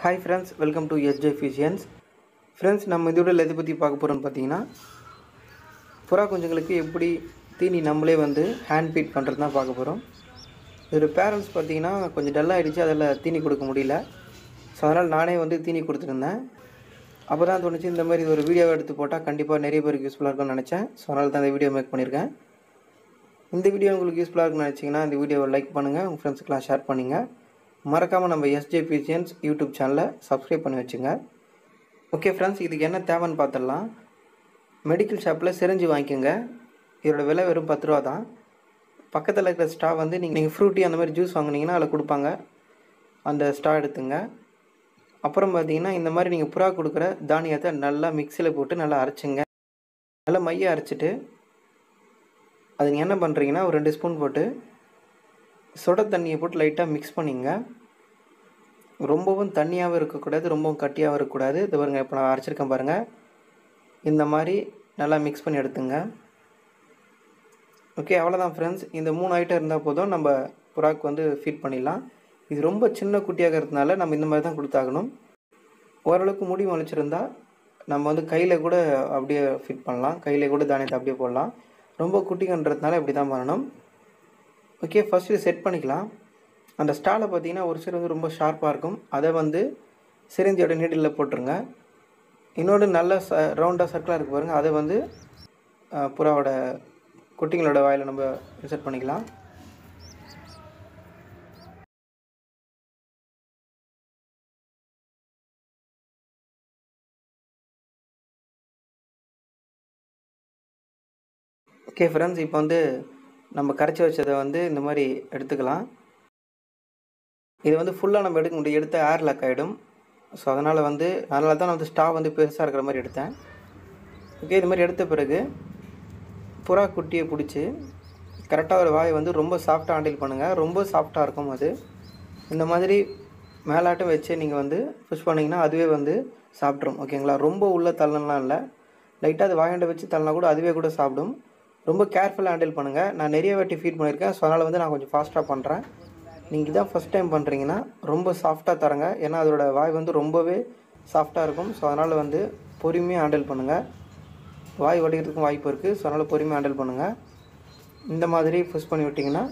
hi friends welcome to SJ ஃபிஷியன்ஸ் friends நம்ம இதோட எதை பற்றி பார்க்க போகிறோம்னு பார்த்தீங்கன்னா புறா குஞ்சுங்களுக்கு எப்படி தீனி நம்மளே வந்து ஹேண்ட் ஃபீட் பண்ணுறது தான் பார்க்க போகிறோம் இதோட பேரண்ட்ஸ் பார்த்தீங்கன்னா கொஞ்சம் டல்லாகிடுச்சு அதில் தீனி கொடுக்க முடியல ஸோ அதனால் நானே வந்து தீனி கொடுத்துருந்தேன் அப்போ தான் தோணுச்சு இந்த மாதிரி இது ஒரு வீடியோவை எடுத்து போட்டால் கண்டிப்பாக நிறைய பேருக்கு யூஸ்ஃபுல்லாக இருக்கும்னு நினச்சேன் ஸோ அதனால தான் இந்த வீடியோ மேக் பண்ணியிருக்கேன் இந்த வீடியோ உங்களுக்கு யூஸ்ஃபுல்லாக இருக்குன்னு நினச்சிங்கன்னா இந்த வீடியோவை லைக் பண்ணுங்கள் உங்கள் ஃப்ரெண்ட்ஸுக்கெலாம் ஷேர் பண்ணுங்க மறக்காமல் நம்ம எஸ்ஜே பிசியன்ஸ் யூடியூப் சேனலை சப்ஸ்கிரைப் பண்ணி வச்சுங்க ஓகே ஃப்ரெண்ட்ஸ் இதுக்கு என்ன தேவைன்னு பார்த்துடலாம் மெடிக்கல் ஷாப்பில் சிரிஞ்சு வாங்கிக்கோங்க இதோட விலை வெறும் பத்து ரூபா தான் பக்கத்தில் இருக்கிற ஸ்டா வந்து நீங்கள் நீங்கள் ஃப்ரூட்டி அந்த மாதிரி ஜூஸ் வாங்குனீங்கன்னா அதில் கொடுப்பாங்க அந்த ஸ்டா எடுத்துங்க அப்புறம் பார்த்தீங்கன்னா இந்த மாதிரி நீங்கள் புறா கொடுக்குற தானியத்தை நல்லா மிக்சியில் போட்டு நல்லா அரைச்சிங்க நல்லா மைய அரைச்சிட்டு அது நீங்கள் என்ன பண்ணுறீங்கன்னா ஒரு ரெண்டு ஸ்பூன் போட்டு சுட தண்ணியை போட்டு லைட்டாக மிக்ஸ் பண்ணிங்க ரொம்பவும் தண்ணியாகவும் இருக்கக்கூடாது ரொம்பவும் கட்டியாகவும் இருக்கக்கூடாது இது பாருங்க இப்போ நான் அரைச்சிருக்கேன் பாருங்கள் இந்த மாதிரி நல்லா மிக்ஸ் பண்ணி எடுத்துங்க ஓகே அவ்வளோதான் ஃப்ரெண்ட்ஸ் இந்த மூணு ஐட்டம் இருந்தால் போதும் நம்ம புறாக்கு வந்து ஃபீட் பண்ணிடலாம் இது ரொம்ப சின்ன குட்டியாக இருக்கிறதுனால நம்ம இந்த மாதிரி தான் கொடுத்தாகணும் ஓரளவுக்கு முடி முளைச்சிருந்தா நம்ம வந்து கையில் கூட அப்படியே ஃபிட் பண்ணலாம் கையில் கூட தானியத்தை அப்படியே போடலாம் ரொம்ப குட்டிகன்றதுனால இப்படி தான் பண்ணணும் ஓகே ஃபஸ்ட்டு செட் பண்ணிக்கலாம் அந்த ஸ்டாலை பார்த்தீங்கன்னா ஒரு சில வந்து ரொம்ப ஷார்ப்பாக இருக்கும் அதை வந்து சிரிஞ்சோட நீடில் போட்டுருங்க இன்னொன்று நல்ல ச ரவுண்டாக சர்க்கிளாக இருக்கு பாருங்கள் அதை வந்து அஹ், புறாவோட குட்டிங்களோட வாயில் நம்ம இன்சர்ட் பண்ணிக்கலாம் ஓகே ஃப்ரெண்ட்ஸ் இப்போ வந்து நம்ம கரைச்சி வச்சதை வந்து இந்த மாதிரி எடுத்துக்கலாம் இது வந்து ஃபுல்லாக நம்ம எடுக்க முடியும் எடுத்த ஏர் லாக் ஆகிடும் ஸோ அதனால் வந்து அதனால தான் நான் வந்து ஸ்டா வந்து பெருசாக இருக்கிற மாதிரி எடுத்தேன் ஓகே இது மாதிரி எடுத்த பிறகு புறா குட்டியை பிடிச்சி கரெக்டாக ஒரு வாயை வந்து ரொம்ப சாஃப்டாக ஹேண்டில் பண்ணுங்கள் ரொம்ப சாஃப்டாக இருக்கும் அது இந்த மாதிரி மேலாட்டம் வச்சு நீங்கள் வந்து புஷ் பண்ணிங்கன்னா அதுவே வந்து சாப்பிட்ரும் ஓகேங்களா ரொம்ப உள்ள தள்ளலாம் இல்லை லைட்டாக அது வாயாண்ட வச்சு தள்ளினா கூட அதுவே கூட சாப்பிடும் ரொம்ப கேர்ஃபுல்லாக ஹேண்டில் பண்ணுங்கள் நான் நிறைய வாட்டி ஃபீட் பண்ணியிருக்கேன் ஸோ அதனால் வந்து நான் கொஞ்சம் ஃபாஸ்ட்டாக பண்ணுறேன் நீங்கள் இதான் ஃபஸ்ட் டைம் பண்ணுறீங்கன்னா ரொம்ப சாஃப்டாக தரங்க ஏன்னா அதோட வாய் வந்து ரொம்பவே சாஃப்டாக இருக்கும் ஸோ அதனால் வந்து பொறுமையாக ஹேண்டில் பண்ணுங்கள் வாய் வடிக்கிறதுக்கும் வாய்ப்பு இருக்குது ஸோ அதனால் பொறுமையாக ஹேண்டில் பண்ணுங்கள் இந்த மாதிரி புஷ் பண்ணி விட்டிங்கன்னா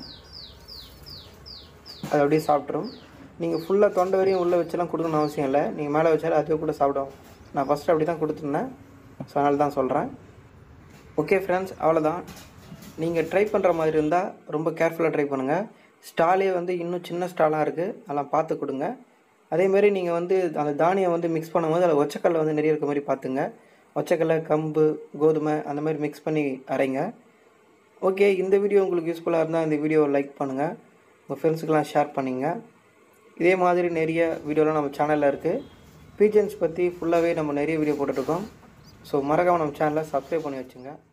அது அப்படியே சாப்பிட்ரும் நீங்கள் ஃபுல்லாக தொண்டை வரையும் உள்ளே வச்செல்லாம் கொடுக்கணும்னு அவசியம் இல்லை நீங்கள் மேலே வச்சாலும் அதுவே கூட சாப்பிடும் நான் ஃபஸ்ட்டு அப்படி தான் கொடுத்துருந்தேன் ஸோ அதனால தான் சொல்கிறேன் ஓகே ஃப்ரெண்ட்ஸ் அவ்வளோதான் நீங்கள் ட்ரை பண்ணுற மாதிரி இருந்தால் ரொம்ப கேர்ஃபுல்லாக ட்ரை பண்ணுங்கள் ஸ்டாலே வந்து இன்னும் சின்ன ஸ்டாலாக இருக்குது அதெல்லாம் பார்த்து கொடுங்க அதேமாரி நீங்கள் வந்து அந்த தானியம் வந்து மிக்ஸ் பண்ணும்போது அதில் ஒச்சக்கல்ல வந்து நிறைய இருக்க மாதிரி பார்த்துங்க ஒச்சக்கல்ல கம்பு கோதுமை அந்த மாதிரி மிக்ஸ் பண்ணி அரைங்க ஓகே இந்த வீடியோ உங்களுக்கு யூஸ்ஃபுல்லாக இருந்தால் இந்த வீடியோவை லைக் பண்ணுங்கள் உங்கள் ஃப்ரெண்ட்ஸுக்கெலாம் ஷேர் பண்ணிங்க இதே மாதிரி நிறைய வீடியோலாம் நம்ம சேனலில் இருக்குது பீஜன்ஸ் பற்றி ஃபுல்லாகவே நம்ம நிறைய வீடியோ போட்டுட்ருக்கோம் ஸோ மறக்காமல் நம்ம சேனலை சப்ஸ்கிரைப் பண்ணி வச்சுங்க